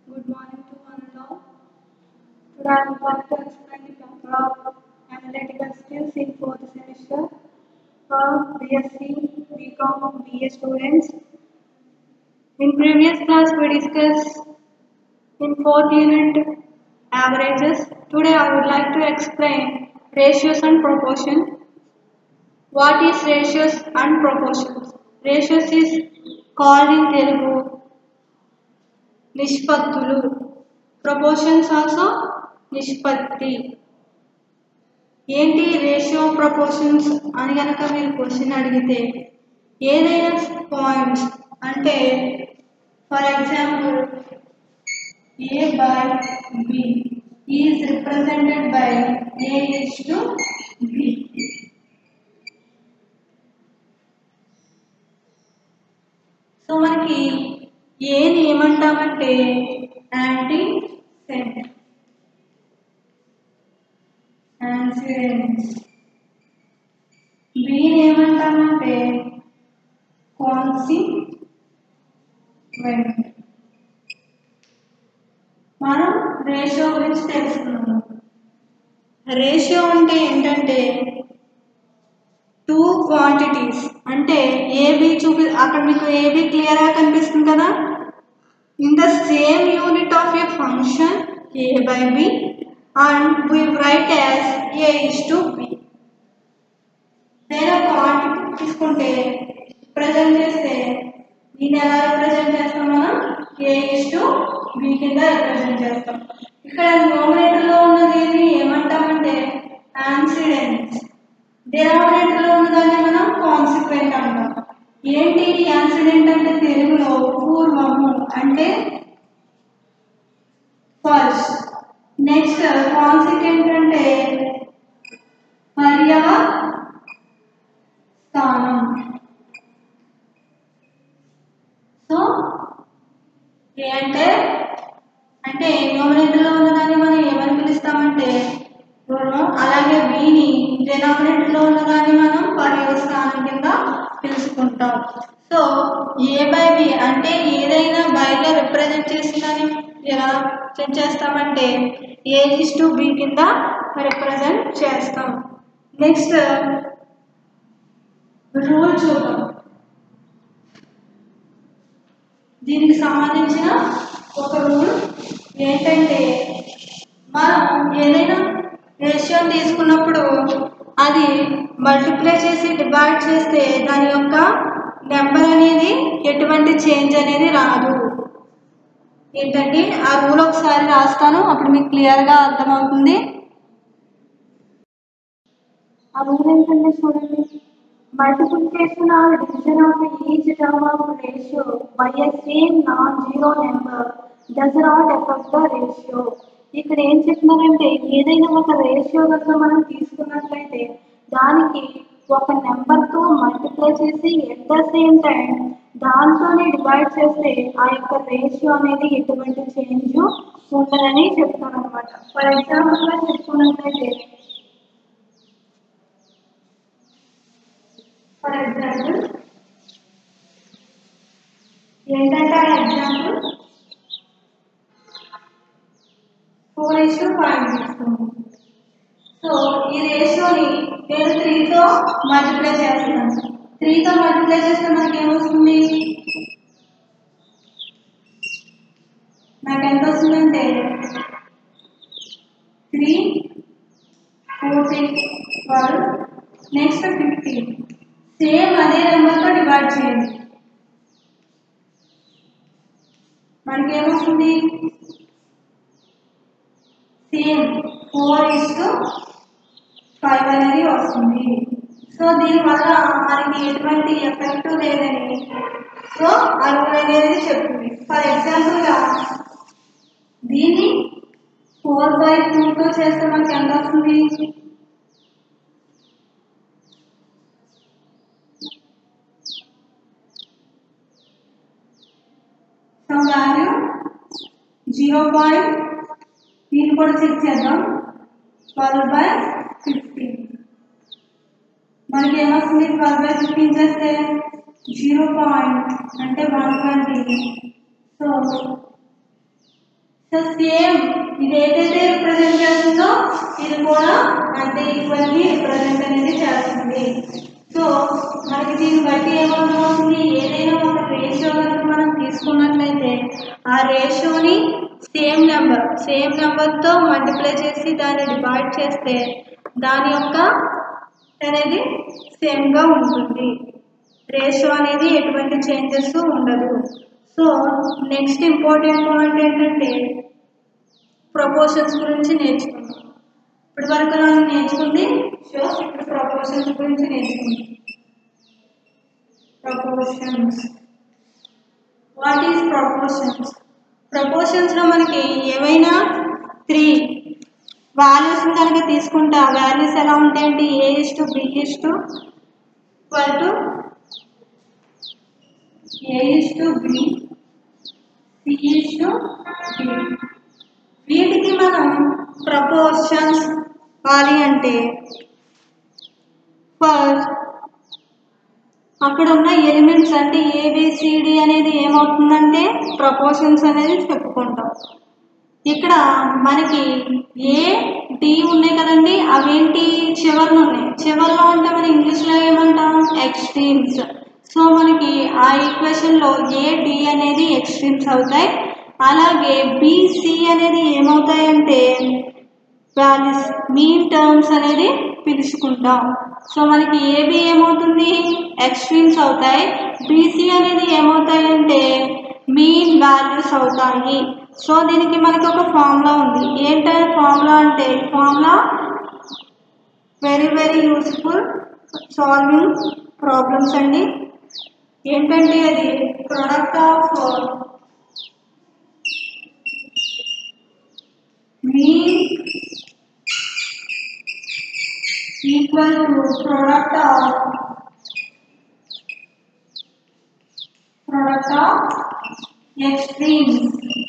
Good morning to one and all. Today I am going to explain the chapter of analytical skills in fourth semester for BSc, BCom, BA students. In previous class we discussed in fourth unit averages. Today I would like to explain ratios and proportion. What is ratios and proportions? Ratios is called in Telugu నిష్పత్తులు proportions also నిష్పత్తి ఏంటి ratio proportions అని కనుక మీరు question అడిగితే ఏదైనా points అంటే for example A by B is represented by A is to B so మనకి ఏని ఏమంటామంటే యాంటీ సెంట్ యాన్సిడెంట్స్ బీని ఏమంటామంటే కాన్సిక్వెంట్ మనం రేషియో గురించి తెలుసుకున్నాము రేషియో అంటే ఏంటంటే టూ క్వాంటిటీస్ అంటే ఏబి చూపి అక్కడ మీకు ఏబి క్లియర్గా కనిపిస్తుంది కదా in the same unit of A function A by B and we write as A is to B నేను క్వాంటిటీ తీసుకుంటే ప్రజెంట్ చేస్తే దీన్ని ఎలా రిప్రజెంట్ చేస్తాం మనం ఏ ఇస్ టు బి కింద రిప్రజెంట్ చేస్తాం ఇక్కడ న్యూమరేటర్లో ఉన్నది ఏది ఏమంటామంటే యాన్సిడెంట్స్ డినామినేటర్లో ఉన్నదాన్ని మనం కాన్సిక్వెంట్ అంటాం ఏంటి యాన్సిడెంట్ అంటే తెలుగులో పూర్వము అంటే ఫస్ట్ నెక్స్ట్ కాన్సిక్వెంట్ అంటే పర్యవ స్థానం సో ఏ అంటే అంటే న్యూమరేటర్లో ఉన్నదాన్ని మనం ఏమని పిలుస్తామంటే పూర్వం అలాగే బిని డినామినేటర్లో ఉన్నదాన్ని మనం పర్యవస్థానం కింద పిలుచుకుంటాం సో ఏ బై బి అంటే ఏదైనా బైలో రిప్రజెంట్ చేసిందని ఎలా చెక్ చేస్తామంటే ఏ ఇస్ టు బి కింద రిప్రజెంట్ చేస్తాం నెక్స్ట్ రూల్ చూద్దాం దీనికి సంబంధించిన ఒక రూల్ ఏంటంటే మనం ఏదైనా రేషియో తీసుకున్నప్పుడు అది మల్టిప్లై చేసి డివైడ్ చేస్తే దాని యొక్క నెంబర్ అనేది ఎటువంటి చేంజ్ అనేది రాదు ఏంటంటే ఆ రూల్ ఒకసారి రాస్తాను అప్పుడు మీకు క్లియర్గా అర్థమవుతుంది ఆ రూల్ ఏంటంటే చూడండి multiplication or division of each term of ratio by a same non zero number does not effect the ratio ఇక్కడ ఏం చెప్తున్నారంటే ఏదైనా ఒక రేషియో కనుక మనం తీసుకున్నట్లయితే దానికి ఒక నెంబర్తో మల్టిప్లై చేసి ఎట్ ద సేమ్ టైం దాంతోనే డివైడ్ చేస్తే ఆ యొక్క రేషియో అనేది ఎటువంటి చేంజ్ ఉండదని చెప్తాను అనమాట ఫర్ ఎగ్జాంపుల్గా చెప్పుకున్నట్లయితే ఫర్ ఎగ్జాంపుల్ ఏంటంటే ఆ example four is to five తీసుకుందాం సో ఈ రేషియోని నేను త్రీతో మల్టిప్లై చేస్తున్నాను త్రీతో మల్టిప్లై చేస్తే మనకి ఏమొస్తుంది నాకు ఎంత వస్తుందంటే three forty twelve next fifteen same అదే నెంబర్తో డివైడ్ చేయండి మనకి ఏమొస్తుంది same four is to five అనేది వస్తుంది సో దీనివల్ల మనకి ఎటువంటి ఎఫెక్ట్ లేదని సో అరువు అనేది చెప్తుంది ఫర్ ఎగ్జాంపుల్గా దీన్ని ఫోర్ బై టూతో చేస్తే మనకి ఎంత వస్తుంది సమ్ వాల్యూ జీరో పాయింట్ దీన్ని కూడా చెక్ చేద్దాం ట్వెల్వ్ బై ఫిఫ్టీన్ మనకి ఏమొస్తుంది ట్వెల్వ్ బై ఫిఫ్టీన్ చేస్తే జీరో పాయింట్ అంటే one twenty so so same ఇది ఏదైతే రిప్రజెంట్ చేస్తుందో ఇది కూడా అంతే ఈక్వల్గా రిప్రజెంట్ అనేది చేస్తుంది సో మనకి దీన్ని బట్టి ఏమవుతుంది ఏదైనా ఒక రేషియో కనుక మనం తీసుకున్నట్లయితే ఆ రేషియోని సేమ్ నెంబర్ సేమ్ నెంబర్తో మల్టిప్లై చేసి దాన్ని డివైడ్ చేస్తే దాని యొక్క అనేది సేమ్గా ఉంటుంది రేషియో అనేది ఎటువంటి చేంజెస్ ఉండదు సో నెక్స్ట్ ఇంపార్టెంట్ పాయింట్ ఏంటంటే ప్రపోర్షన్స్ గురించి నేర్చుకున్నాం ఇప్పటి వరకు మనం నేర్చుకుంది సో ఇప్పుడు ప్రపోర్షన్స్ గురించి నేర్చుకుందాం ప్రపోర్షన్స్ వాట్ ఈస్ ప్రపోర్షన్స్ ప్రపోర్షన్స్లో మనకి ఏవైనా త్రీ వాల్యూస్ కనుక తీసుకుంటే ఆ వాల్యూస్ ఎలా ఉంటాయంటే A is to B is to equal to A is to B C is to D వీటికి మనం ప్రపోర్షన్స్ వాలి అంటే ఫస్ట్ అక్కడ ఉన్న ఎలిమెంట్స్ అంటే ఏబిసిడి అనేది ఏమవుతుందంటే ప్రపోర్షన్స్ అనేది చెప్పుకుంటాం ఇక్కడ మనకి ఏ డి ఉన్నాయి కదండి అవేంటి చివరిలో ఉన్నాయి చివరిలో అంటే మన ఇంగ్లీష్లో ఏమంటాం ఎక్స్ట్రీమ్స్ సో మనకి ఆ ఈక్వేషన్లో ఏ డి అనేది ఎక్స్ట్రీమ్స్ అవుతాయి అలాగే బిసి అనేది ఏమవుతాయంటే వాల్యూస్ మీన్ టర్మ్స్ అనేది పిలుచుకుంటాం సో మనకి ఏబి ఏమవుతుంది ఎక్స్ట్రీమ్స్ అవుతాయి బీసీ అనేది ఏమవుతాయంటే మీన్ వాల్యూస్ అవుతాయి సో దీనికి మనకి ఒక ఫార్ములా ఉంది ఏంటంటే ఫార్ములా అంటే formula very very useful solving problems అండి ఏంటంటే అది product of mean equal to product of product of extremes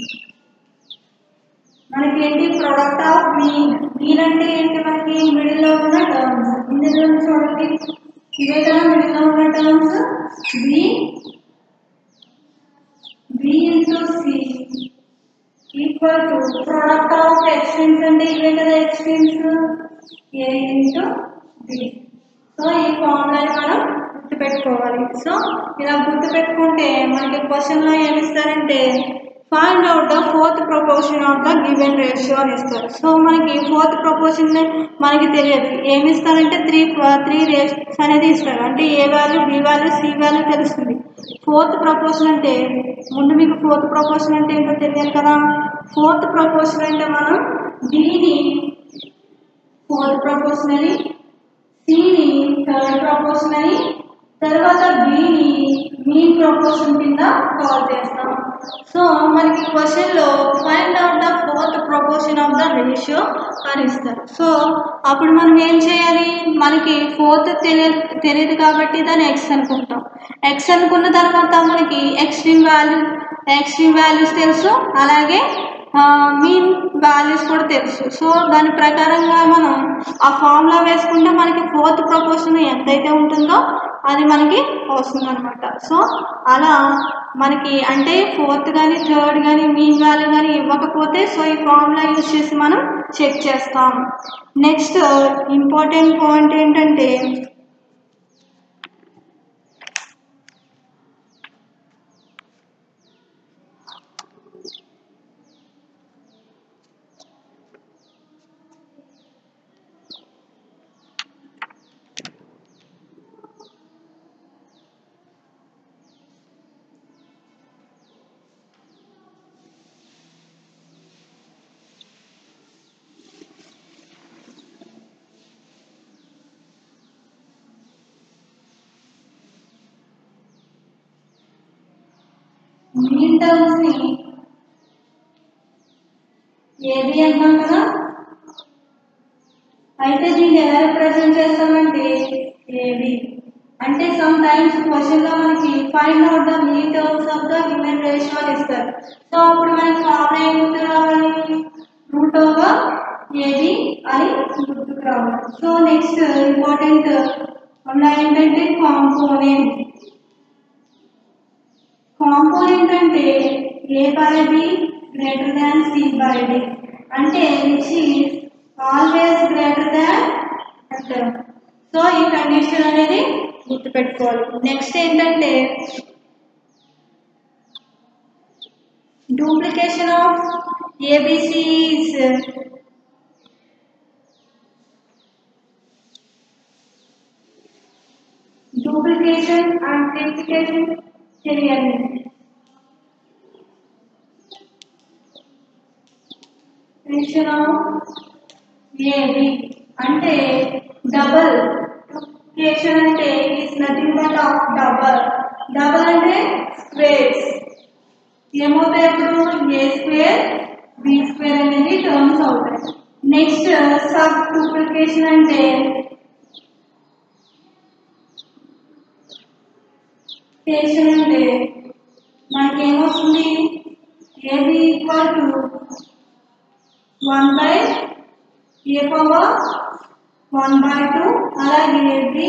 మనకి ఏంటి ప్రొడక్ట్ ఆఫ్ మీన్ మీన్ అంటే ఏంటి మనకి మిడిల్ లో ఉన్న టర్మ్స్ ఇందులో చూడండి ఇవే కదా మిడిల్ లో ఉన్న terms B B into C equal to product of extremes అంటే ఇవే కదా extremes A into B so ఈ ఫార్ములాని మనం గుర్తుపెట్టుకోవాలి సో ఇలా గుర్తుపెట్టుకుంటే మనకి క్వశ్చన్లో ఏమి ఇస్తారంటే find out the fourth proportion of the given ratio అని ఇస్తారు సో మనకి ఫోర్త్ ప్రపోర్షన్ మనకి తెలియదు ఏమి ఇస్తారంటే త్రీ త్రీ రేషియోస్ అనేది ఇస్తారు అంటే A value B value C value తెలుస్తుంది ఫోర్త్ ప్రపోర్షన్ అంటే ముందు మీకు ఫోర్త్ ప్రపోర్షన్ అంటే ఏంటో తెలియాలి కదా ఫోర్త్ ప్రపోర్షన్ అంటే మనం దీని ఫోర్త్ ప్రపోర్షన్ అని సిని థర్డ్ ప్రపోర్షన్ అని తర్వాత బిని మీన్ ప్రపోర్షన్ కింద కాల్ చేస్తాం సో మనకి క్వశ్చన్లో find out the fourth proportion of the ratio అని ఇస్తారు సో అప్పుడు మనం ఏం చేయాలి మనకి ఫోర్త్ తెలియదు తెలియదు కాబట్టి దాన్ని ఎక్స్ అనుకుంటాం ఎక్స్ అనుకున్న తర్వాత మనకి ఎక్స్ట్రీమ్ వాల్యూ ఎక్స్ట్రీమ్ వాల్యూస్ తెలుసు అలాగే మీన్ వాల్యూస్ కూడా తెలుసు సో దాని ప్రకారంగా మనం ఆ ఫార్ములా వేసుకుంటే మనకి ఫోర్త్ ప్రపోర్షన్ ఎంతైతే ఉంటుందో అది మనకి వస్తుంది అనమాట సో అలా మనకి అంటే ఫోర్త్ కానీ థర్డ్ కానీ మీన్ వాల్యూ కానీ ఇవ్వకపోతే సో ఈ ఫార్ములా యూజ్ చేసి మనం చెక్ చేస్తాం నెక్స్ట్ ఇంపార్టెంట్ పాయింట్ ఏంటంటే మీన్ టర్మ్స్ ని ఏబి అంటాం కదా అయితే దీన్ని ఎలా రిప్రజెంట్ చేస్తామంటే ఏబి అంటే సమ్ టైమ్స్ క్వశ్చన్ లో మనకి find out the mean terms of the given ratio అని ఇస్తారు సో అప్పుడు మనకి ఫార్ములా ఏం గుర్తు రావాలి రూట్ ఓవర్ ఏబి అని గుర్తుకు రావాలి సో నెక్స్ట్ ఇంపార్టెంట్ ఉన్న ఏంటంటే కాంపోనెంట్ కాంపోనెంట్ అంటే A by B greater than C by D అంటే which is always greater than అంటారు సో ఈ కండిషన్ అనేది గుర్తుపెట్టుకోవాలి నెక్స్ట్ ఏంటంటే duplication of ABCs duplication and triplication తెలియాలి డెఫినేషన్ ఆఫ్ ఏబి అంటే డబల్ డూప్లికేషన్ అంటే is nothing but of double double అంటే స్క్వేర్స్ ఏమవుతాయి అప్పుడు ఏ స్క్వేర్ బి స్క్వేర్ అనేది టర్మ్స్ అవుతాయి నెక్స్ట్ సబ్ డూప్లికేషన్ అంటే స్టేషన్ అంటే మనకి ఏమవుతుంది AB equal to one by A power one by two అలాగే B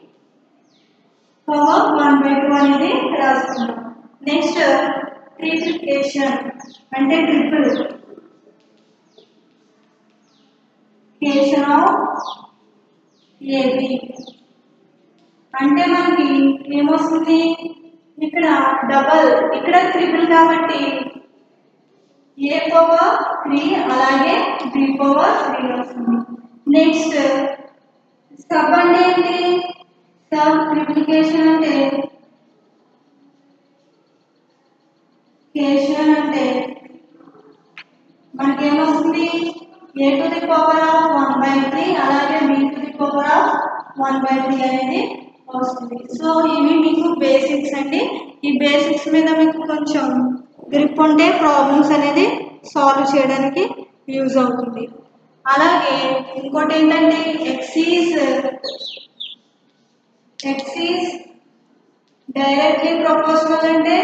power one by two అనేది రాసుకున్నాం నెక్స్ట్ ట్రిప్లికేషన్ అంటే ట్రిపుల్ కేషన్ ఆఫ్ ఏబి అంటే మనకి ఏమొస్తుంది ఇక్కడ డబల్ ఇక్కడ త్రిపుల్ కాబట్టి ఏ పవర్ త్రీ అలాగే బి పవర్ త్రీ వస్తుంది నెక్స్ట్ సబ్ అంటే ఏంటి సబ్ ట్రిప్లికేషన్ అంటే కేషన్ అంటే మనకేమొస్తుంది A to the power of one by three అలాగే B to the power of one by three అనేది వస్తుంది సో ఇవి మీకు బేసిక్స్ అండి ఈ బేసిక్స్ మీద మీకు కొంచెం గ్రిప్ ఉంటే ప్రాబ్లమ్స్ అనేది సాల్వ్ చేయడానికి యూజ్ అవుతుంది అలాగే ఇంకోటి ఏంటంటే ఎక్సీస్ ఎక్సీస్ డైరెక్ట్లీ ప్రపోర్షనల్ అంటే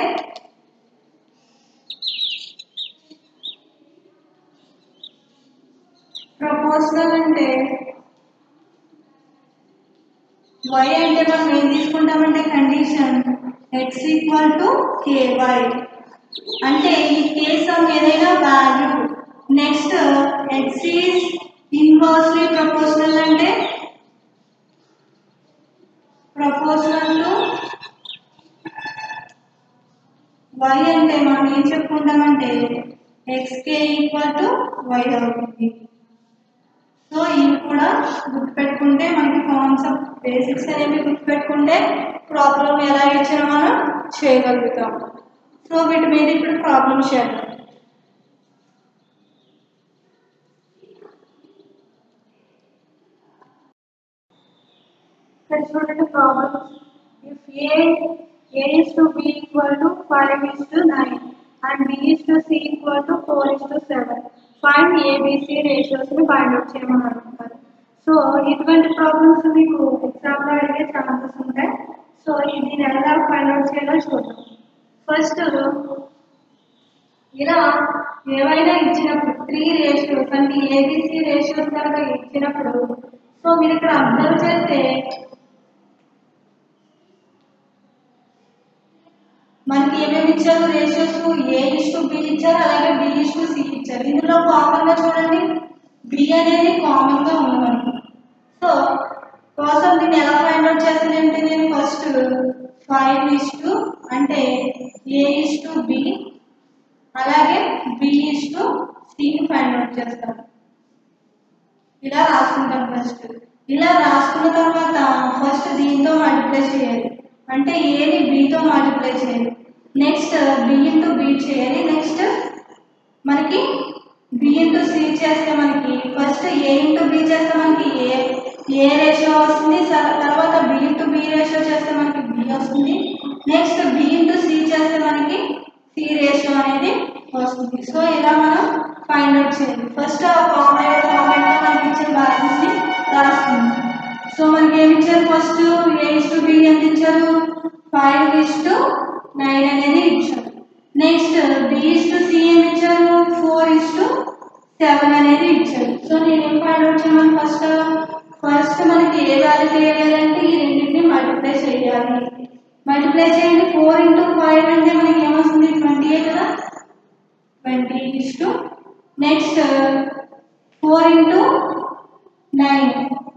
ప్రపోర్షనల్ అంటే వై అంటే మనం ఏం తీసుకుంటామంటే condition x equal to k y అంటే ఈ కేస్ ఆఫ్ ఏదైనా value next x is inversely proportional అంటే ప్రపోర్షనల్ టు వై అంటే మనం ఏం చెప్పుకుంటామంటే ఎక్స్కే ఈక్వల్ టు వై అవుతుంది సో ఇవి కూడా గుర్తుపెట్టుకుంటే మనకి కాన్సెప్ట్ బేసిక్స్ అనేవి గుర్తుపెట్టుకుంటే ప్రాబ్లం ఎలా ఇచ్చినా మనం చేయగలుగుతాం సో వీటి మీద ఇప్పుడు ప్రాబ్లమ్ చేద్దాం ఇక్కడ చూడండి problems if a a is to b equal to five is to nine and b is to c equal to four is to seven find a b c ratios ని ఫైండ్ అవుట్ చేయమని అడుగుతారు so ఇటువంటి problems మీకు exam లో అడిగే chances ఉంటాయి so ఇది ఎలా ఫైండ్ అవుట్ చేయాలో చూద్దాం ఫస్ట్ ఇలా ఏవైనా ఇచ్చినప్పుడు త్రీ రేషియోస్ అంటే ఏబిసి రేషియోస్ కనుక ఇచ్చినప్పుడు సో మీరు ఇక్కడ అబ్జర్వ్ చేస్తే మనకి ఏమేమి ఇచ్చారు ratios a is to b ఇచ్చారు అలాగే బి ఇస్ టు సి ఇచ్చారు ఇందులో కామన్ గా చూడండి బి అనేది కామన్ గా ఉంది మనకి సో కోసం దీన్ని ఎలా ఫైండ్ అవుట్ చేస్తానంటే నేను ఫస్ట్ ఫైవ్ ఇస్ టు అంటే ఏ ఇస్ టు బి అలాగే బి ఇస్ టు సిని ఫైండ్ అవుట్ చేస్తాను ఇలా రాసుకుంటాం ఫస్ట్ ఇలా రాసుకున్న తర్వాత ఫస్ట్ దీంతో మల్టిప్లై చేయాలి అంటే ఏని బితో మల్టిప్లై చేయాలి నెక్స్ట్ బి ఇంటూ బి చేయాలి నెక్స్ట్ మనకి బి ఇంటూ సి చేస్తే మనకి ఫస్ట్ ఏ ఇంటూ బి చేస్తే మనకి ఏ ఏ రేషియో వస్తుంది స- తర్వాత బి ఇంటూ బి రేషియో చేస్తే మనకి బి వస్తుంది నెక్స్ట్ బి ఇంటూ సి చేస్తే మనకి సి రేషియో అనేది వస్తుంది సో ఇలా మనం ఫైండ్ అవుట్ చేయాలి ఫస్ట్ ఆ ఫార్మాట్ ఫార్మాట్లో మనకి ఇచ్చిన బ్యాలెన్స్ ని రాసుకుందాం సో మనకి ఏమి ఇచ్చారు first a is to b ఎంత ఇచ్చారు ఫైవ్ ఇస్ టు నైన్ అనేది ఇచ్చారు next b is to c ఏమి ఇచ్చారు ఫోర్ ఇస్ టు సెవెన్ అనేది ఇచ్చారు సో నేను ఏం ఫైండ్ అవుట్ చేయమని ఫస్ట్ ఫస్ట్ మనకి ఏ వాల్యూ తెలియాలంటే ఈ రెండింటిని మల్టిప్లై చేయాలి మల్టిప్లై చేయండి ఫోర్ ఇంటూ ఫైవ్ అంటే మనకి ఏమొస్తుంది ట్వంటీ కదా twenty twenty is to next four into nine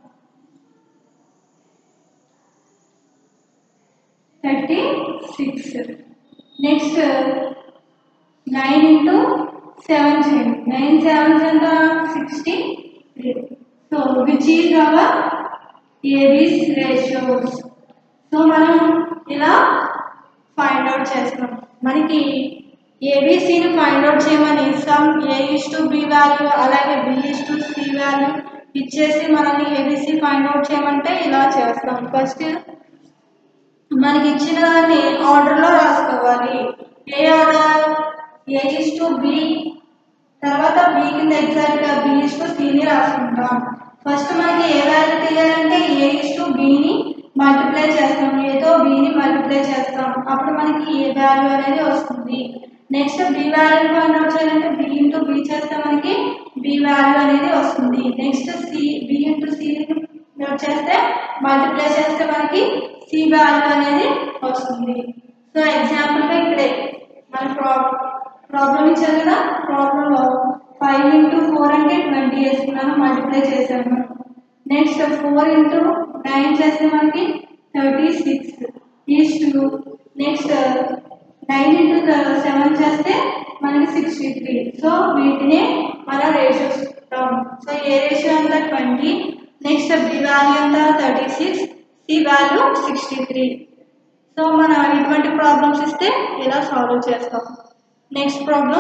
thirty six next nine into seven చేయండి నైన్ సెవెన్ ఎంత sixty three so which is our a b's ratios so మనం ఇలా ఫైండ్ అవుట్ చేస్తాం మనకి ఏబీసీని ఫైండ్ అవుట్ చేయమని sum a is to b value అలాగే b is to c value ఇచ్చేసి మనల్ని ఏబీసీ ఫైండ్ అవుట్ చేయమంటే ఇలా చేస్తాం ఫస్ట్ మనకి ఇచ్చిన దాన్ని ఆర్డర్లో రాసుకోవాలి ఏ order a is to b తర్వాత బి కింద ఎగ్జాక్ట్గా బి ఇస్ టు సిని రాసుకుంటాం ఫస్ట్ మనకి ఏ వాల్యూ తెలియాలంటే ఏ ఇస్ టు బిని మల్టిప్లై చేస్తాం ఏతో బిని మల్టిప్లై చేస్తాం అప్పుడు మనకి ఏ వాల్యూ అనేది వస్తుంది next b value find out చేయాలంటే బి ఇంటూ బి చేస్తే మనకి బి వాల్యూ అనేది వస్తుంది next c b into c చేస్తే మల్టిప్లై చేస్తే మనకి సి వాల్యూ అనేది వస్తుంది సో ఎగ్జాంపుల్గా ఇక్కడే మన ప్రాబ్లం ప్రాబ్లం ఇచ్చారు కదా ప్రాబ్లంలో ఫైవ్ ఇంటూ ఫోర్ అంటే ట్వంటీ వేసుకున్నాను మల్టిప్లై చేశాను నెక్స్ట్ ఫోర్ ఇంటూ నైన్ చేస్తే మనకి thirty six is to next nine into seven చేస్తే మనకి సిక్స్టీ త్రీ సో వీటిని మనం రేషియోస్ సో ఏ రేషియో అంతా ట్వంటీ నెక్స్ట్ బి వాల్యూ అంతా thirty six c value sixty three so మనం ఇటువంటి ప్రాబ్లమ్స్ ఇస్తే ఇలా సాల్వ్ చేస్తాం నెక్స్ట్ ప్రాబ్లం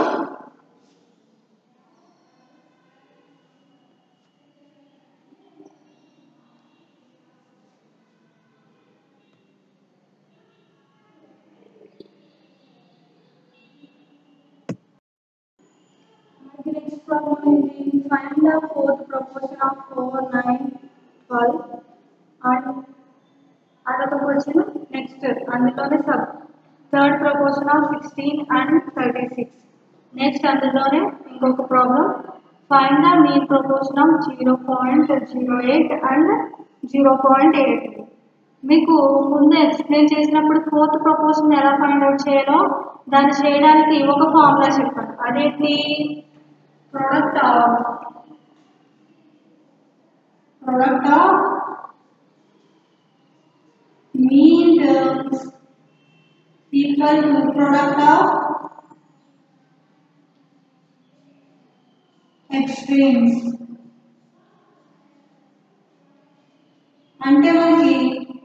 మనకి నెక్స్ట్ ప్రాబ్లం ఏంటి find the fourth proportion of four nine twelve and అదొక క్వశ్చన్ నెక్స్ట్ అందులోనే sub third proportion of sixteen and thirty six next అందులోనే ఇంకొక problem find the mean proportion of zero point zero eight and zero point eight మీకు ముందు explain చేసినప్పుడు fourth proportion ఎలా find out చేయాలో దాన్ని చేయడానికి ఒక ఫార్ములా చెప్పాను అదేంటి product of product of mean terms equal to product of extremes అంటే మనకి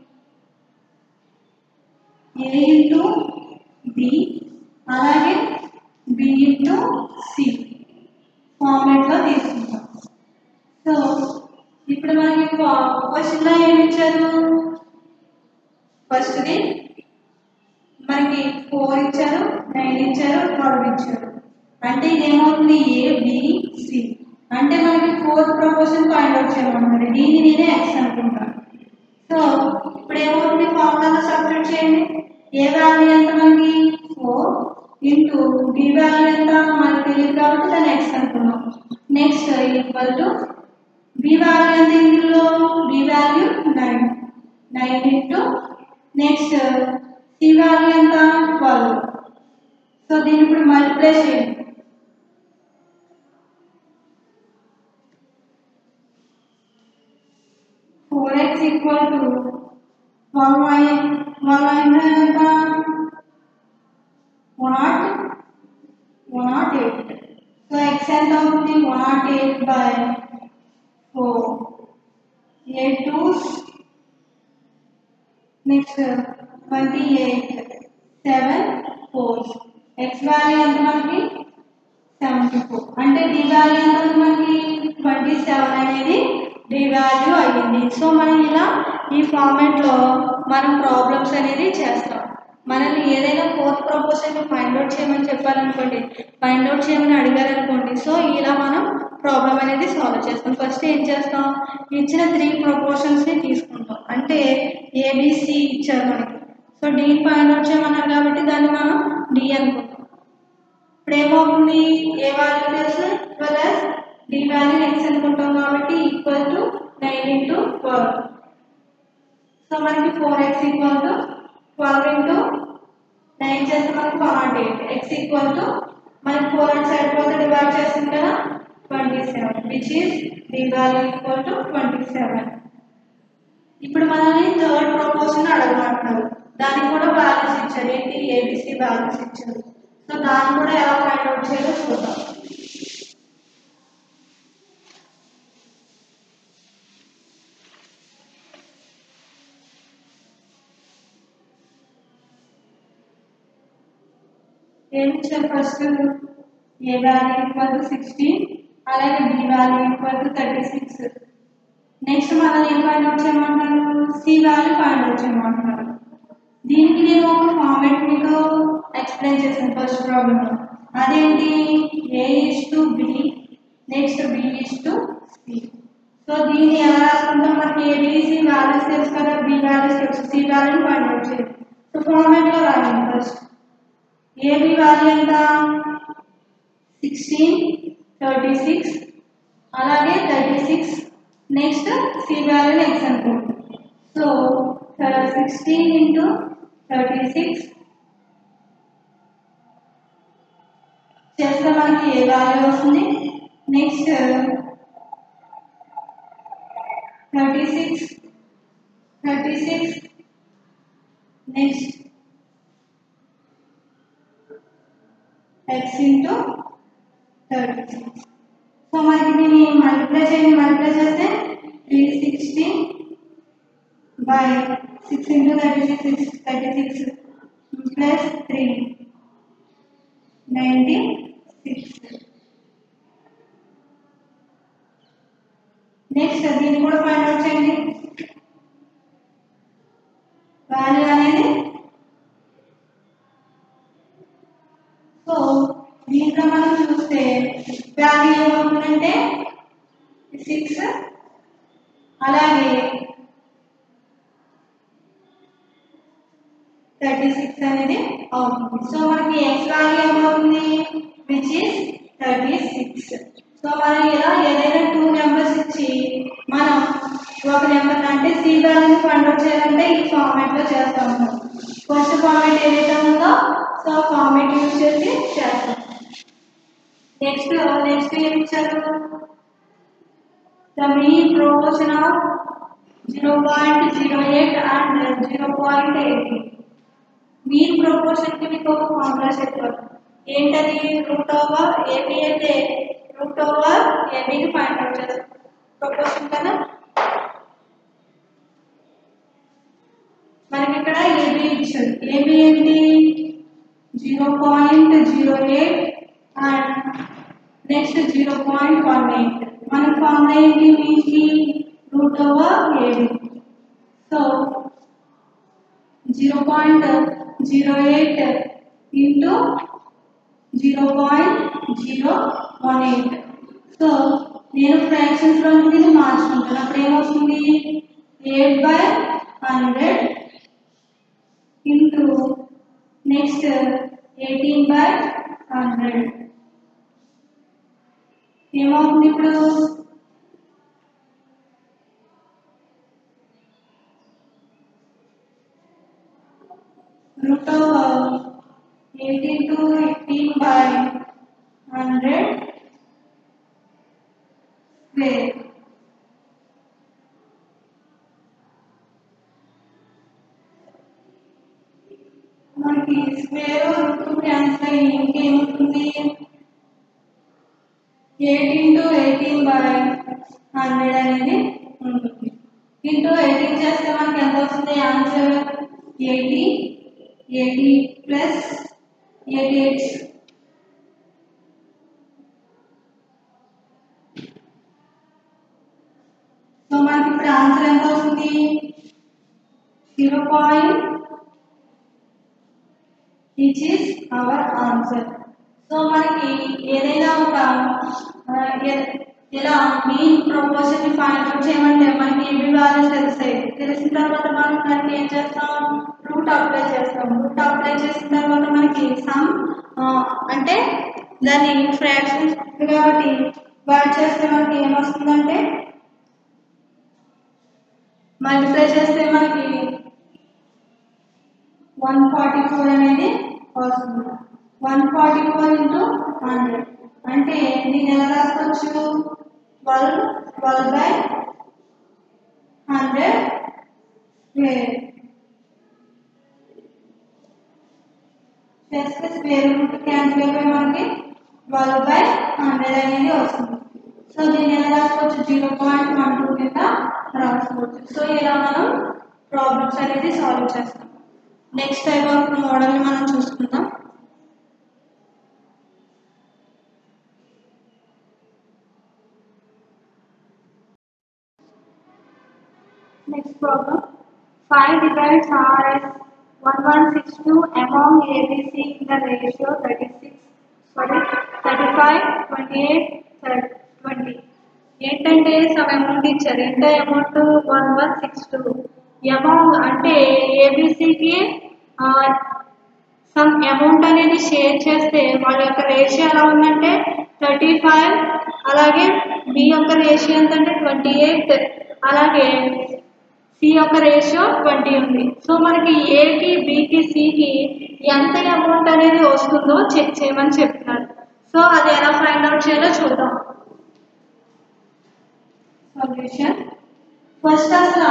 ఏ ఇంటూ బి అలాగే బి ఇంటూ సి ఫార్మేట్లో తీసుకుంటాం సో ఇప్పుడు మనకి క్వశ్చన్లో ఏమి ఇచ్చారు ఫస్ట్ది మనకి ఫోర్ ఇచ్చారు నైన్ ఇచ్చారు ట్వెల్వ్ ఇచ్చారు అంటే ఇది ఏమవుతుంది ఏ బి సి అంటే మనకి ఫోర్త్ ప్రపోర్షన్ ఫైండ్ అవుట్ చేయమన్నారు దీన్ని నేనే ఎక్స్ అనుకుంటాను సో ఇప్పుడు ఏమవుతుంది ఫార్ములాలో సబ్స్టిట్యూట్ చేయండి ఏ వాల్యూ ఎంత మనకి ఫోర్ ఇంటూ బి వాల్యూ ఎంత మనకి తెలియదు కాబట్టి దాన్ని ఎక్స్ అనుకున్నాం next equal to b value ఎంత ఇందులో b value nine nine into next c value ఎంత ట్వెల్వ్ సో దీన్ని ఇప్పుడు మల్టిప్లై చేయండి four x equal to one nine one nine ఎంత one not one not eight so x ఎంత అవుతుంది one not eight by four a two next twenty eight seven four x value ఎంత మనకి seventy four అంటే d value ఎంత ఉంది మనకి twenty seven అనేది డి వాల్యూ అయ్యింది సో మనం ఇలా ఈ ఫార్మాట్లో మనం ప్రాబ్లమ్స్ అనేది చేస్తాం మనల్ని ఏదైనా ఫోర్త్ ప్రపోజల్ని ఫైండ్ అవుట్ చేయమని చెప్పాలనుకోండి ఫైండ్ అవుట్ చేయమని అడిగారనుకోండి సో ఇలా మనం ప్రాబ్లం అనేది సాల్వ్ చేస్తాం ఫస్ట్ ఏం చేస్తాం ఇచ్చిన త్రీ ప్రపోర్షన్స్ని తీసుకుంటాం అంటే ఏబిసి ఇచ్చారు మనకి సో డీని ఫైండ్ అవుట్ చేయమన్నారు కాబట్టి దాన్ని మనం డి అనుకుంటాం ఇప్పుడు ఏమవుతుంది a value plus twelve s d value x అనుకుంటాం కాబట్టి equal to nine into twelve so మనకి four x equal to twelve into nine చేస్తే మనకి one not eight x equal to మనకి ఫోర్ అండ్ సైడ్ పోతే డివైడ్ చేస్తుంది కదా twenty seven which is d value equal to twenty seven ఇప్పుడు మనల్ని third proportion అడగమంటున్నారు దానికి కూడా వాల్యూస్ ఇచ్చారు ఏంటి ఏబిసి వాల్యూస్ ఇచ్చారు సో దాన్ని కూడా ఎలా ఫైండ్ అవుట్ చేయాలో చూద్దాం ఏమి ఇచ్చారు first a value equal to sixteen అలాగే b value equal to thirty six next మనం ఏం ఫైండ్ అవుట్ చేయమంటున్నారు సి వాల్యూ ఫైండ్ అవుట్ చేయమంటున్నారు దీనికి నేను ఒక ఫార్మేట్ మీకు ఎక్స్ప్లెయిన్ చేశాను ఫస్ట్ ప్రాబ్లమ్ అదేంటి a is to b next b is to c so దీన్ని ఎలా రాసుకుంటాం మనకి ఏబిసి వాల్యూస్ తెలుసు కదా బి వాల్యూస్ తెలుసు సి వాల్యూ ఫైండ్ అవుట్ చేయాలి సో ఫార్మేట్లో రాయండి ఫస్ట్ ఏబి వాల్యూ ఎంత సిక్స్టీన్ థర్టీ సిక్స్ అలాగే thirty six next c value next అనుకోండి so sixteen into thirty six చేస్తే మనకి ఏ వాల్యూ వస్తుంది next thirty six thirty six next x into thirty six so మనకి దీన్ని మల్టిప్లై చేయండి multiply చేస్తే three sixty by six into thirty six thirty six plus three ninety six next దీన్ని కూడా find out చేయండి value అనేది so దీంట్లో మనం చూస్తే వాల్యూ ఏమవుతుందంటే సిక్స్ అలాగే థర్టీ సిక్స్ అనేది అవుతుంది సో మనకి ఎక్స్ వాల్యూ ఏమవుతుంది which is thirty six so మనం ఇలా ఏదైనా టూ నెంబర్స్ ఇచ్చి మనం ఒక నెంబర్ అంటే సి వాల్యూని ఫైండ్ అవుట్ చేయాలంటే ఈ ఫార్మాట్ లో చేస్తాం ఫస్ట్ ఫార్మాట్ ఏదైతే ఉందో సో ఫార్మాట్ యూజ్ చేసి చేస్తాం నెక్స్ట్ నెక్స్ట్ ఏమి ఇచ్చారు the mean proportion of zero point zero eight and zero point eight mean proportion కి మీకు ఒక ఫార్ములా చెప్పారు ఏంటది రూట్ ఓవర్ ఏబి అయితే రూట్ ఓవర్ ఏబిని ఫైండ్ అవుట్ చేస్తాం ప్రపోర్షన్ కదా మనకి ఇక్కడ ఏబి ఇచ్చారు ఏబి ఏంటి zero point zero eight and next zero point one eight మన ఫార్ములా ఏంటి మీకి root over a b so zero point zero eight into zero point zero one eight so నేను ఫ్రాక్షన్స్లో దీన్ని మార్చుకుంటాను అప్పుడు ఏమవుతుంది eight by hundred into next eighteen by hundred ఏమవుతుంది ఇప్పుడు root of 8 into 18 by 100 square. మనకి స్క్వేర్ రూట్ క్యాన్సిల్ అయ్యి ఇంకేముంటుంది eight into eighteen by hundred అనేది ఉంటుంది ఇంటూ ఎయిటీన్ చేస్తే మనకి ఎంత వస్తుంది answer eighty eighty plus eighty eight so మనకి ఇప్పుడు ఆన్సర్ ఎంత వస్తుంది zero point which is our answer so మనకి ఏదైనా ఒక ఆ, ఎ- ఇలా మీన్ ప్రపోజల్ ని ఫైండ్ అవుట్ చేయమంటే మనకి ఏమి వాల్యూస్ తెలుస్తాయి తెలిసిన తర్వాత మనం దానికి ఏం చేస్తాం రూట్ అప్లై చేస్తాం రూట్ అప్లై చేసిన తర్వాత మనకి సమ్ అంటే దాన్ని ఫ్రాక్షన్స్ కాబట్టి వాట్ చేస్తే మనకి ఏమొస్తుందంటే మల్టిప్లై చేస్తే మనకి వన్ ఫార్టీ ఫోర్ అనేది వస్తుంది one forty four into hundred అంటే దీన్ని ఎలా రాసుకోవచ్చు twelve twelve by hundred square చేస్తే స్క్వేర్ రూట్ క్యాన్సిల్ అయిపోయి మనకి ట్వెల్వ్ బై హండ్రెడ్ అనేది వస్తుంది సో దీన్ని ఎలా రాసుకోవచ్చు జీరో పాయింట్ వన్ టూ కింద రాసుకోవచ్చు సో ఇలా మనం ప్రాబ్లమ్స్ అనేది సాల్వ్ చేస్తాం నెక్స్ట్ టైప్ ఆఫ్ మోడల్ని మనం చూసుకుందాం Next problem. Five divides are as 1162 among ABC in the ratio 36, sorry, 35, 28, 30, 20. ఏంటంటే సమ్ అమౌంట్ ఇచ్చారు ఎంత amount one one six two amount అంటే ఏబిసికి సమ్ అమౌంట్ అనేది షేర్ చేస్తే వాళ్ళ యొక్క రేషియో ఎలా ఉందంటే థర్టీ ఫైవ్ అలాగే బి యొక్క రేషియో ఎంతంటే ట్వంటీ ఎయిట్ అలాగే సి యొక్క రేషియో ట్వంటీ ఉంది సో మనకి ఏకి బికి సికి ఎంత అమౌంట్ అనేది వస్తుందో చెక్ చేయమని చెప్తున్నారు సో అది ఎలా ఫైండ్ అవుట్ చేయాలో చూద్దాం సొల్యూషన్ ఫస్ట్ అసలు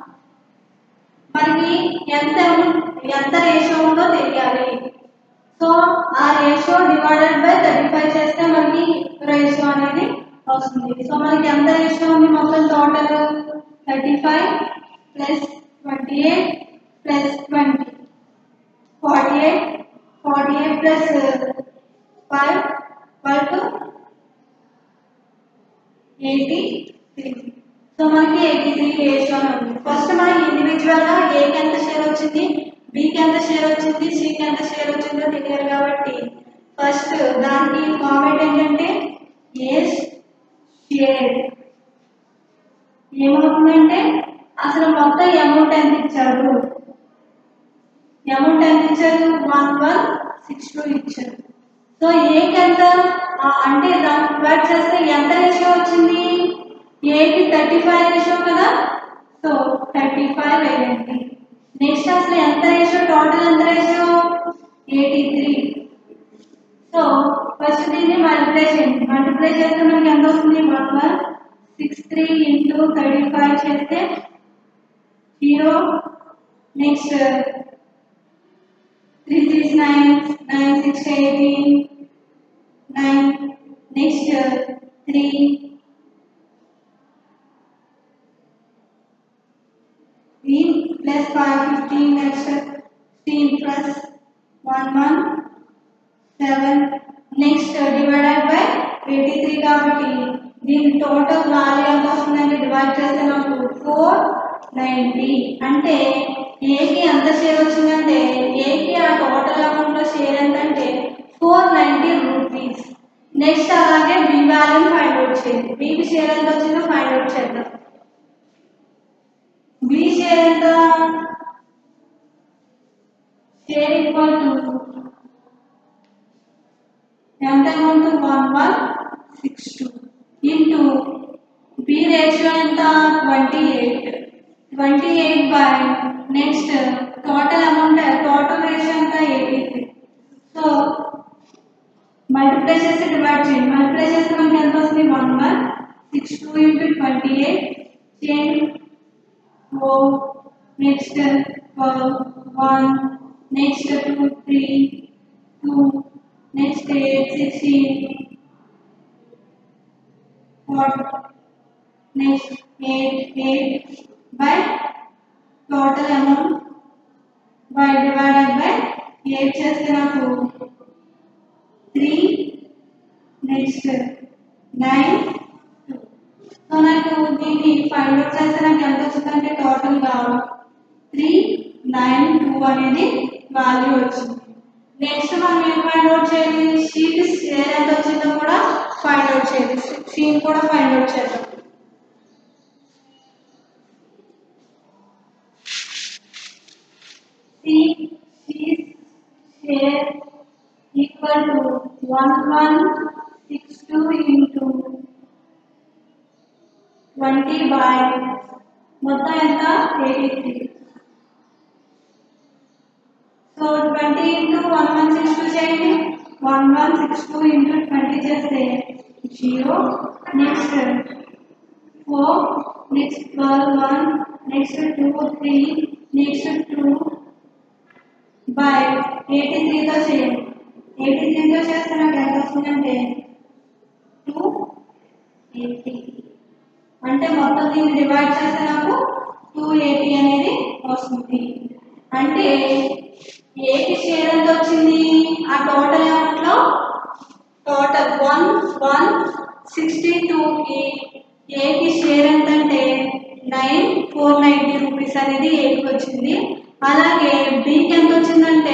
మనకి ఎంత ఎంత రేషియో ఉందో తెలియాలి సో ఆ ratio divided by thirty five చేస్తే మనకి రేషియో అనేది వస్తుంది సో మనకి ఎంత రేషియో ఉంది మొత్తం total thirty five plus twenty eight plus twenty forty eight forty eight plus five twelve eighty three so మనకి ఎయిటీ త్రీ రేషియో ఉంది ఫస్ట్ మనకి ఇండివిజువల్ గా ఏకి ఎంత షేర్ వచ్చింది బికి ఎంత షేర్ వచ్చింది సికి ఎంత షేర్ వచ్చిందో తెలియాలి కాబట్టి ఫస్ట్ దానికి కామెంట్ ఏంటంటే ఏ షేర్ ఏమవుతుందంటే అసలు మొత్తం అమౌంట్ ఎంత ఇచ్చారు అమౌంట్ ఎంత ఇచ్చారు వన్ వన్ సిక్స్ టూ ఇచ్చారు సో ఏకి ఎంత ఆ, అంటే దాన్ని డివైడ్ చేస్తే ఎంత రేషియో వచ్చింది ఏకి థర్టీ ఫైవ్ రేషియో కదా సో థర్టీ ఫైవ్ వేయండి నెక్స్ట్ అసలు ఎంత రేషియో టోటల్ ఎంత ratio eighty three so first దీన్ని మల్టిప్లై చేయండి మల్టిప్లై చేస్తే మనకి ఎంత వస్తుంది one one six three into thirty five చేస్తే zero next three six nine nine six eighteen nine next three plus five fifteen next fifteen plus one one seven next divided by eighty three కాబట్టి దీని total value ఎంత వస్తుందంటే divide చేస్తే నాకు four ninety అంటే ఏకి ఎంత షేర్ వచ్చిందంటే ఏకి ఆ టోటల్ అమౌంట్ లో షేర్ ఎంత అంటే ఫోర్ నైంటీ రూపీస్ నెక్స్ట్ అలాగే బి వాల్యూని ఫైండ్ అవుట్ చేయండి బికి షేర్ ఎంత వచ్చిందో ఫైండ్ అవుట్ చేద్దాం బి షేర్ ఎంత షేర్ ఈక్వల్ టు ఎంత amount one one six two into b ratio ఎంత twenty eight twenty eight by next total amount total ratio ఎంత ఎయిటీ త్రీ సో మల్టిప్లై చేస్తే డివైడ్ చేయండి multiply చేస్తే మనకి ఎంత వస్తుంది one one six two into twenty eight చేయండి four next one next two three two next eight sixteen four next eight eight by total amount by divided by eight చేస్తే నాకు three next nine so నాకు దీన్ని find out చేస్తే నాకు ఎంత వచ్చిందంటే టోటల్గా త్రీ నైన్ టూ అనేది వాల్యూ వచ్చింది నెక్స్ట్ మనం ఏం ఫైండ్ అవుట్ చేయాలి షీట్ షేర్ ఎంత వచ్చిందో కూడా ఫైండ్ అవుట్ చేయాలి షీట్ కూడా ఫైండ్ అవుట్ చేద్దాం C sheet share equal to 1162 into 20 by మొత్తం ఎంత 83 సో 20 ఇంటూ 1162 చేయండి one one six two into twenty చేస్తే zero next four next twelve one next two three next two by eighty త్రీతో చేయండి eighty త్రీతో చేస్తే నాకు ఎంత వస్తుందంటే టూ ఎయిటీ అంటే మొత్తం దీన్ని డివైడ్ చేస్తే నాకు టూ ఎయిటీ అనేది వస్తుంది అంటే ఏకి షేర్ ఎంత వచ్చింది ఆ టోటల్ అమౌంట్లో టోటల్ వన్ వన్ సిక్స్టీ టూకి ఏకి షేర్ ఎంతంటే నైన్ ఫోర్ నైంటీ రూపీస్ అనేది ఏకి వచ్చింది అలాగే బికి ఎంత వచ్చిందంటే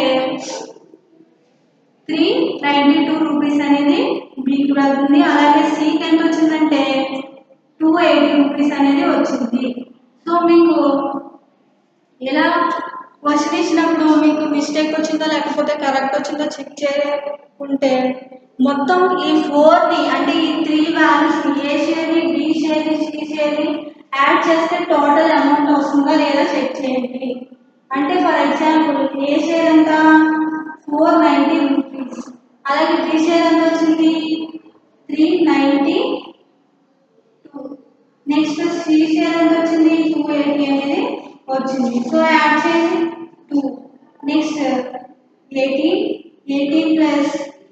త్రీ నైంటీ టూ రూపీస్ అనేది బికి వెళ్తుంది అలాగే సికి ఎంత వచ్చిందంటే టూ ఎయిటీ రూపీస్ అనేది వచ్చింది సో మీకు ఇలా క్వశ్చన్ ఇచ్చినప్పుడు మీకు మిస్టేక్ వచ్చిందో లేకపోతే కరెక్ట్ వచ్చిందో చెక్ చేయకుంటే మొత్తం ఈ ఫోర్ని అంటే ఈ త్రీ వాల్యూస్ని ఏ షేర్ని బి షేర్ని సి షేర్ని యాడ్ చేస్తే టోటల్ అమౌంట్ వస్తుందా లేదా చెక్ చేయండి అంటే ఫర్ ఎగ్జాంపుల్ ఏ షేర్ ఎంత ఫోర్ నైంటీ రూపీస్ అలాగే బి షేర్ ఎంత వచ్చింది three ninety two next C share ఎంత వచ్చింది టూ ఎయిటీ అనేది వచ్చింది సో యాడ్ చేసి two next eighteen eighteen plus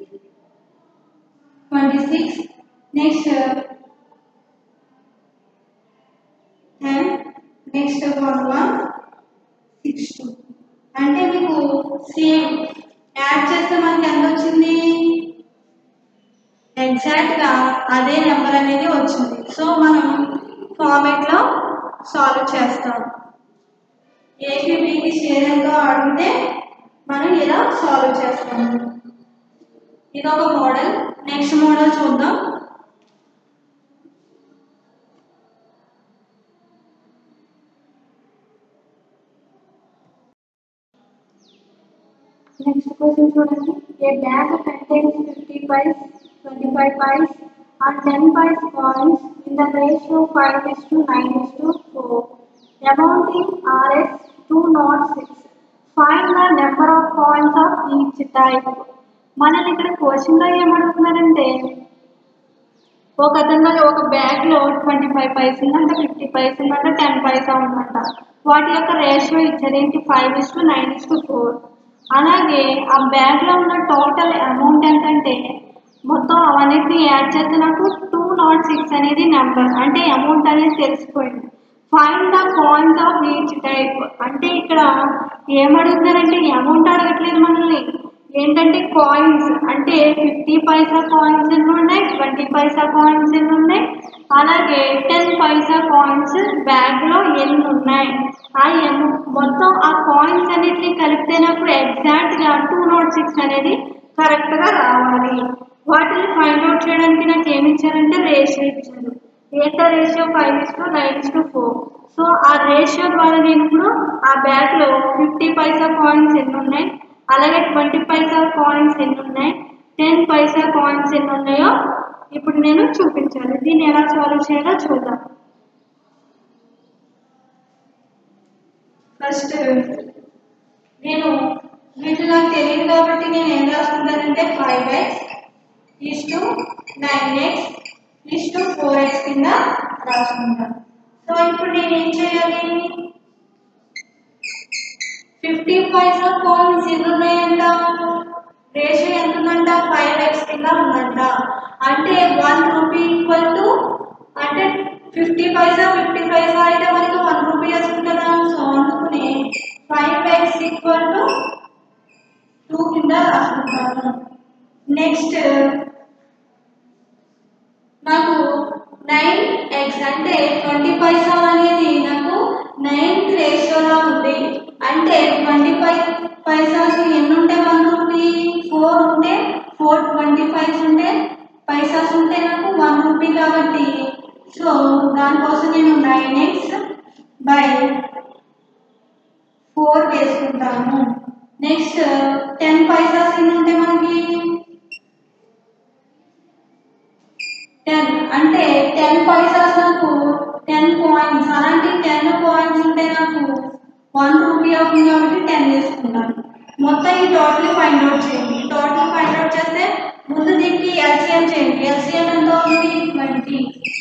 twenty six next ten next one one six two అంటే మీకు సేమ్ యాడ్ చేస్తే మనకి ఎంత వచ్చింది ఎగ్జాక్ట్గా అదే నెంబర్ అనేది వచ్చింది సో మనం ఫార్మేట్లో సాల్వ్ చేస్తాం ఏకి బికి షేర్ ఎంతో అడిగితే మనం ఇలా సాల్వ్ చేస్తాము ఇది ఒక మోడల్ నెక్స్ట్ మోడల్ చూద్దాం నెక్స్ట్ క్వశ్చన్ చూడండి a bag contains fifty paise twenty five paise and ten paise coins in the ratio five is to nine is to four amount in RS two naught six find the number of coins of each type మనల్ని ఇక్కడ క్వశ్చన్లో ఏమడుగుతున్నారంటే ఒక అతను ఒక bag లో twenty five paise ఉందంట fifty paise ఉందంట టెన్ పైసా ఉందంట వాటి యొక్క రేషియో ఇచ్చారు ఏంటి five is to nine is to four అలాగే ఆ బ్యాగ్ లో ఉన్న టోటల్ అమౌంట్ ఎంతంటే మొత్తం అవన్నిటిని యాడ్ చేస్తే నాకు టూ నాట్ సిక్స్ అనేది నెంబర్ అంటే అమౌంట్ అనేది తెలిసిపోయింది find the coins of each type అంటే ఇక్కడ ఏమడుగుతున్నారంటే అమౌంట్ అడగట్లేదు మనల్ని ఏంటంటే కాయిన్స్ అంటే ఫిఫ్టీ పైసా కాయిన్స్ ఎన్ని ఉన్నాయి ట్వంటీ పైసా కాయిన్స్ ఎన్ని ఉన్నాయి అలాగే టెన్ పైసా కాయిన్స్ బ్యాగ్లో ఎన్ని ఉన్నాయి ఆ ఎన్ మొత్తం ఆ కాయిన్స్ అన్నిటిని కలిపితేనప్పుడు ఎగ్జాక్ట్గా టూ నాట్ సిక్స్ అనేది కరెక్ట్గా రావాలి వాటిని ఫైండ్ అవుట్ చేయడానికి నాకు ఏమి ఇచ్చారంటే రేషియో ఇచ్చారు ఏంటో ratio five is to nine is to four so ఆ రేషియో ద్వారా నేను ఇప్పుడు ఆ బ్యాగ్లో ఫిఫ్టీ పైసా కాయిన్స్ ఎన్ని ఉన్నాయి అలాగే ట్వంటీ పైసా కాయిన్స్ ఎన్ని ఉన్నాయి టెన్ పైసా కాయిన్స్ ఎన్ని ఉన్నాయో ఇప్పుడు నేను చూపించాలి దీన్ని ఎలా సాల్వ్ చేయాలో చూద్దాం ఫస్ట్ నేను వీటి నాకు తెలియదు కాబట్టి నేను ఏం రాసుకుంటానంటే five x is to nine x is to four x కింద రాసుకుంటాను సో ఇప్పుడు నేను ఏం చేయాలి ఫిఫ్టీ పైసా కాయిన్స్ ఎన్ని ఉన్నాయంట రేషియో ఎంత ఉందంట ఫైవ్ ఎక్స్ కింద ఉందంట అంటే వన్ రూపీ ఈక్వల్ టు అంటే ఫిఫ్టీ పైసా ఫిఫ్టీ పైసా అయితే మనకి వన్ రూపీ వేసుకుంటున్నాం సో అందుకని five x equal to two కింద రాసుకుంటాను నెక్స్ట్ నాకు నైన్ ఎక్స్ అంటే ట్వంటీ పైసా అనేది నాకు నైన్త్ రేషియోలో ఉంది అంటే ట్వంటీ ఫైవ్ పైసాస్ ఎన్ని ఉంటే వన్ రూపీ ఫోర్ ఉంటే ఫోర్ ట్వంటీ ఫైవ్ ఉంటే పైసాస్ ఉంటే నాకు వన్ రూపీ కాబట్టి సో దానికోసం నేను నైన్ ఎక్స్ బై ఫోర్ వేసుకుంటాను నెక్స్ట్ టెన్ పైసాస్ ఎన్ని ఉంటే మనకి టెన్ అంటే టెన్ పైసాస్ నాకు టెన్ పాయింట్స్ అలాంటి టెన్ పాయింట్స్ ఉంటే నాకు వన్ రూపీ అవుతుంది కాబట్టి టెన్ తీసుకున్నాను మొత్తం ఈ టోటల్ ఫైండ్ అవుట్ చేయండి టోటల్ ఫైండ్ అవుట్ డివైడ్ చేస్తే ముందు దీనికి ఎల్సిఎం చేయండి ఎల్సిఎం ఎంత అవుతుంది ట్వంటీ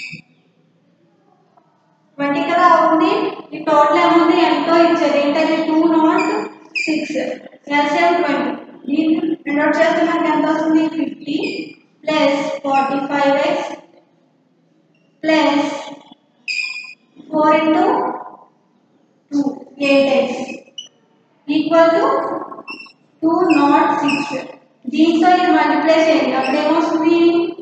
ట్వంటీ కదా అవుతుంది ఈ టోటల్ ఏముంది ఎంతో ఇచ్చారు ఏంటది two naught six LCM twenty దీన్ని రెండోటి చేస్తే మనకి ఎంత వస్తుంది fifty plus forty five x plus four into two eight x equal to two naught six దీంతో ఇది మల్టిప్లై చేయండి అప్పుడు ఏమొస్తుంది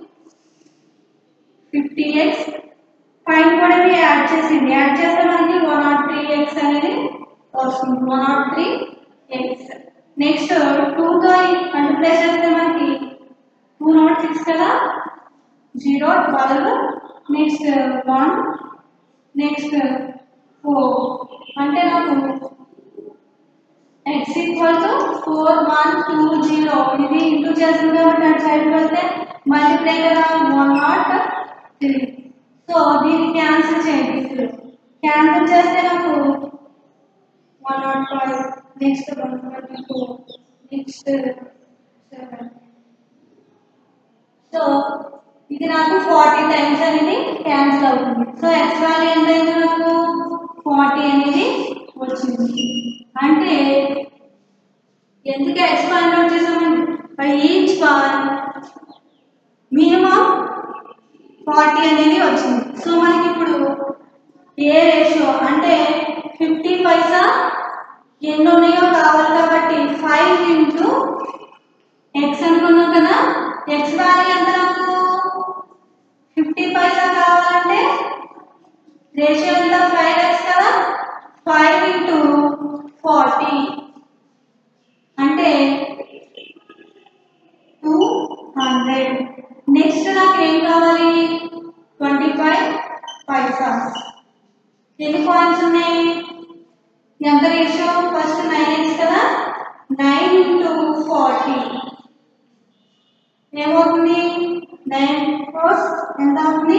ఫిఫ్టీ ఎక్స్ పైన కూడా మీరు యాడ్ చేసింది యాడ్ చేస్తే మనకి వన్ నాట్ త్రీ ఎక్స్ అనేది వస్తుంది one naught three x next టూతో మల్టిప్లై చేస్తే మనకి టూ నాట్ సిక్స్ కదా zero twelve next one next four అంటే నాకు x equal to four one two zero ఇది ఇంటూ చేస్తుంది కాబట్టి అటు సైడ్ వెళ్తే మల్టిప్లై కదా వన్ నాట్ త్రీ సో దీన్ని క్యాన్సిల్ చేయండి క్యాన్సిల్ చేస్తే నాకు one naught five next one twenty four next seven so ఇది నాకు ఫార్టీ టైమ్స్ అనేది క్యాన్సిల్ అవుతుంది సో ఎక్స్ వాల్యూ ఎంత అయింది నాకు ఫార్టీ అనేది వచ్చింది అంటే ఎందుకు ఎక్స్ ఫైండ్ అవుట్ చేసామంటే ఈచ్ వన్ మినిమం ఫార్టీ అనేది వచ్చింది సో మనకి ఇప్పుడు ఏ రేషియో అంటే ఫిఫ్టీ పైసా ఎన్ని ఉన్నాయో కావాలి కాబట్టి ఫైవ్ ఇంటూ ఎక్స్ అనుకున్నాం కదా ఎక్స్ వాల్యూ ఎంత నాకు ఫిఫ్టీ పైసా కావాలంటే రేషియో ఎంత ఫైవ్ ఎక్స్ కదా ఫైవ్ ఇంటూ ఫార్టీ అంటే టూ హండ్రెడ్ నెక్స్ట్ నాకు ఏం కావాలి ట్వంటీ ఫైవ్ పైసాస్ ఎన్ని కాయిన్స్ ఉన్నాయి ఎంత రేషియో ఫస్ట్ నైన్ ఎక్స్ కదా నైన్ ఇంటూ ఫార్టీ ఏమవుతుంది నైన్ క్రోస్ ఎంత అవుతుంది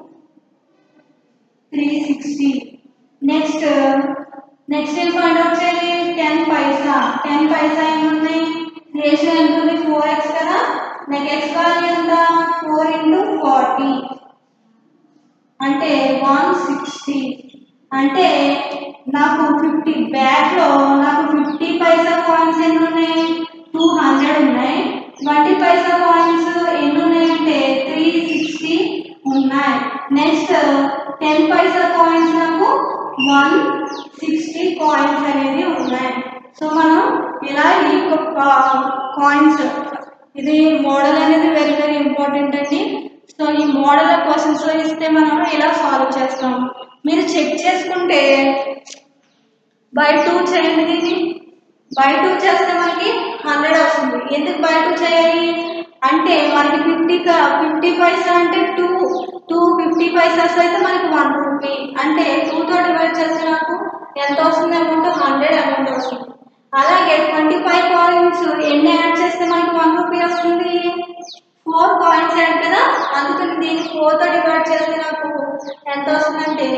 త్రీ సిక్స్టీ నెక్స్ట్ నెక్స్ట్ ఏం ఫైండ్ అవుట్ చేయాలి టెన్ పైసా టెన్ పైసా ఏమున్నాయి రేషియో ఎంత ఉంది ఫోర్ ఎక్స్ కదా నెక్స్ట్ ఎక్స్ వాల్యూ ఎంత ఫోర్ ఇంటూ ఫార్టీ అంటే వన్ సిక్స్టీ అంటే నాకు ఫిఫ్టీ బ్యాగ్లో నాకు ఫిఫ్టీ పైసా కాయిన్స్ ఎన్ని ఉన్నాయి టూ హండ్రెడ్ ఉన్నాయి ట్వంటీ పైసా కాయిన్స్ ఎన్ని ఉన్నాయంటే త్రీ సిక్స్టీ ఉన్నాయి నెక్స్ట్ టెన్ పైసా కాయిన్స్ నాకు వన్ సిక్స్టీ కాయిన్స్ అనేది ఉన్నాయి సో మనం ఇలా ఈ కాయిన్స్ ఇది మోడల్ అనేది వెరీ వెరీ ఇంపార్టెంట్ అండి సో ఈ మోడల్ క్వశ్చన్స్ లో ఇస్తే మనం ఇలా సాల్వ్ చేస్తాం మీరు చెక్ చేసుకుంటే బై టూ చేయండి దీన్ని బై టూ చేస్తే మనకి హండ్రెడ్ వస్తుంది ఎందుకు బై టూ చేయాలి అంటే మనకి ఫిఫ్టీ ఫిఫ్టీ పైసా అంటే టూ టూ ఫిఫ్టీ పైసాస్ అయితే మనకి వన్ రూపీ అంటే టూతో డివైడ్ చేస్తే నాకు ఎంత వస్తుంది అమౌంట్ హండ్రెడ్ అమౌంట్ వస్తుంది అలాగే ట్వంటీ ఫైవ్ కాయిన్స్ ఎన్ని యాడ్ చేస్తే మనకి వన్ రూపీ వస్తుంది ఫోర్ కాయిన్స్ యాడ్ కదా అందుకని దీన్ని ఫోర్తో డివైడ్ చేస్తే నాకు ఎంత వస్తుందంటే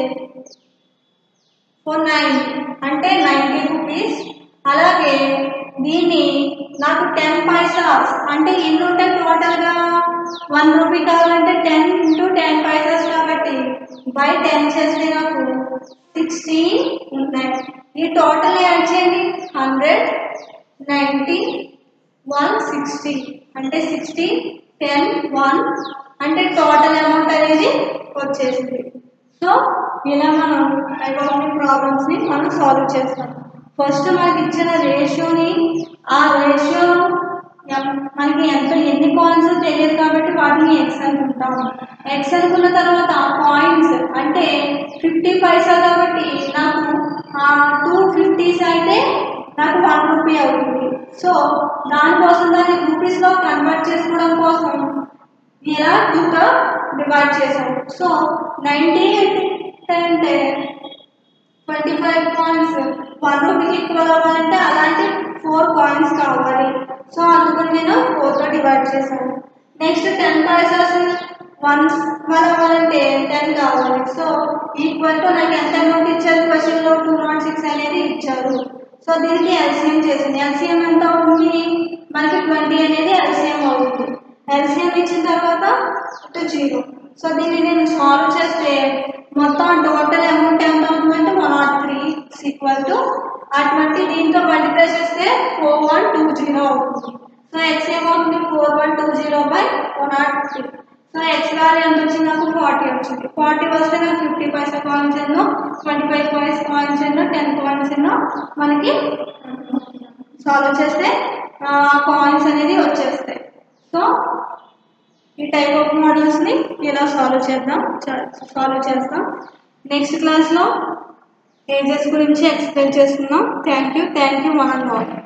ఫోర్ నైన్ అంటే నైంటీ రూపీస్ అలాగే దీన్ని నాకు టెన్ పైసాస్ అంటే ఎన్ని ఉంటాయి టోటల్గా వన్ రూపీ కావాలంటే టెన్ ఇంటూ టెన్ పైసాస్ కాబట్టి బై టెన్ చేస్తే నాకు సిక్స్టీన్ ఉన్నాయి ఈ టోటల్ యాడ్ చేయండి హండ్రెడ్ నైంటీ వన్ సిక్స్టీ అంటే సిక్స్టీ టెన్ వన్ అంటే టోటల్ అమౌంట్ అనేది వచ్చేసింది సో ఇలా మనం ఎకనామిక్ ప్రాబ్లమ్స్ని మనం సాల్వ్ చేస్తాం ఫస్ట్ మనకి ఇచ్చిన రేషియోని ఆ రేషియో మనకి ఎంత ఎన్ని కాయిన్స్ తెలియదు కాబట్టి వాటిని ఎక్స్ అనుకుంటాం ఎక్స్ అనుకున్న తర్వాత కాయిన్స్ అంటే ఫిఫ్టీ పైసా కాబట్టి నాకు టూ ఫిఫ్టీస్ అయితే నాకు వన్ రూపీ అవుతుంది సో దానికోసం దాన్ని రూపీస్లో కన్వర్ట్ చేసుకోవడం కోసం ఇలా టూగా డివైడ్ చేశాం సో నైంటీ అంటే ట్వంటీ ఫైవ్ కాయిన్స్ వన్ రూపీకి ఈక్వల్ అవ్వాలంటే అలాంటి ఫోర్ కాయిన్స్ కావాలి సో అందుకని నేను ఫోర్తో డివైడ్ చేశాను next ten paisas one one అవ్వాలంటే టెన్ కావాలి సో ఈక్వల్ టు నాకు ఎంత అమౌంట్ ఇచ్చారు క్వశ్చన్లో టూ నాట్ సిక్స్ అనేది ఇచ్చారు సో దీనికి ఎల్సిఎం చేసింది ఎల్సిఎం ఎంత అవుతుంది మనకి ట్వంటీ అనేది ఎల్సిఎం అవుతుంది ఎల్సిఎం ఇచ్చిన తర్వాత టు జీరో సో దీన్ని నేను సాల్వ్ చేస్తే మొత్తం టోటల్ అమౌంట్ ఎంత అవుతుందంటే one naught three equal to అటువంటి దీంతో మల్టిప్లై చేస్తే ఫోర్ వన్ టూ జీరో అవుతుంది సో ఎక్స్ ఏమవుతుంది four one two zero by one naught three so x value ఎంత వచ్చింది నాకు ఫార్టీ వచ్చింది ఫార్టీ వస్తే నాకు ఫిఫ్టీ పైసా కాయిన్స్ ఎన్నో ట్వంటీ ఫైవ్ పైస్ కాయిన్స్ ఎన్నో టెన్ కాయిన్స్ ఎన్నో మనకి సాల్వ్ చేస్తే కాయిన్స్ అనేది వచ్చేస్తాయి సో ఈ టైప్ ఆఫ్ మోడల్స్ని ఇలా సాల్వ్ చేద్దాం సాల్వ్ చేస్తాం నెక్స్ట్ క్లాస్లో ఏజెస్ గురించి ఎక్స్ప్లెయిన్ చేస్తున్నాం thank you thank you one and all